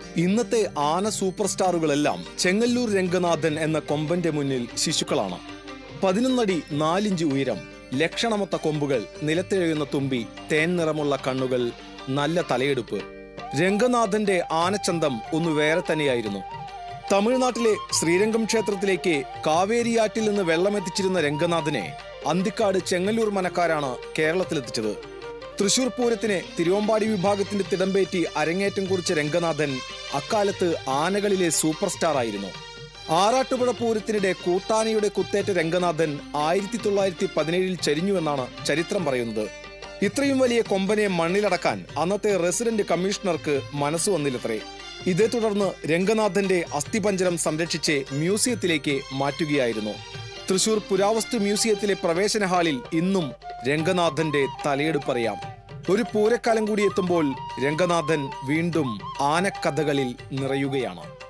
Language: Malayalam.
ഇന്നത്തെ ആന സൂപ്പർ സ്റ്റാറുകളെല്ലാം ചെങ്ങല്ലൂർ രംഗനാഥൻ എന്ന കൊമ്പന്റെ മുന്നിൽ ശിശുക്കളാണ് പതിനൊന്നടി നാലിഞ്ച് ഉയരം ലക്ഷണമൊത്ത കൊമ്പുകൾ നിലത്തെഴുന്ന തുമ്പി തേൻ നിറമുള്ള കണ്ണുകൾ നല്ല തലയെടുപ്പ് രംഗനാഥന്റെ ആനച്ചന്തം ഒന്ന് വേറെ തന്നെയായിരുന്നു തമിഴ്നാട്ടിലെ ശ്രീരംഗം ക്ഷേത്രത്തിലേക്ക് കാവേരിയാറ്റിൽ നിന്ന് വെള്ളമെത്തിച്ചിരുന്ന രംഗനാഥനെ അന്തിക്കാട് ചെങ്ങല്ലൂർ മനക്കാരാണ് കേരളത്തിലെത്തിച്ചത് തൃശൂർ പൂരത്തിന് തിരുവമ്പാടി വിഭാഗത്തിന്റെ തിടമ്പേറ്റി അരങ്ങേറ്റം കുറിച്ച രംഗനാഥൻ അക്കാലത്ത് ആനകളിലെ സൂപ്പർ സ്റ്റാർ ആയിരുന്നു ആറാട്ടുപുഴ പൂരത്തിനിടെ കൂട്ടാനയുടെ കുത്തേറ്റ രംഗനാഥൻ ആയിരത്തി തൊള്ളായിരത്തി പതിനേഴിൽ ചരിഞ്ഞുവെന്നാണ് ചരിത്രം പറയുന്നത് ഇത്രയും വലിയ കൊമ്പനെ മണ്ണിലടക്കാൻ അന്നത്തെ റെസിഡന്റ് കമ്മീഷണർക്ക് മനസ്സ് വന്നില്ലത്രേ ഇതേ തുടർന്ന് രംഗനാഥന്റെ അസ്ഥിപഞ്ജരം സംരക്ഷിച്ച് മ്യൂസിയത്തിലേക്ക് മാറ്റുകയായിരുന്നു തൃശൂർ പുരാവസ്തു മ്യൂസിയത്തിലെ പ്രവേശന ഹാളിൽ ഇന്നും രംഗനാഥന്റെ തലയെടുപ്പറിയാം ഒരു പൂരക്കാലം കൂടി എത്തുമ്പോൾ രംഗനാഥൻ വീണ്ടും ആനക്കഥകളിൽ നിറയുകയാണ്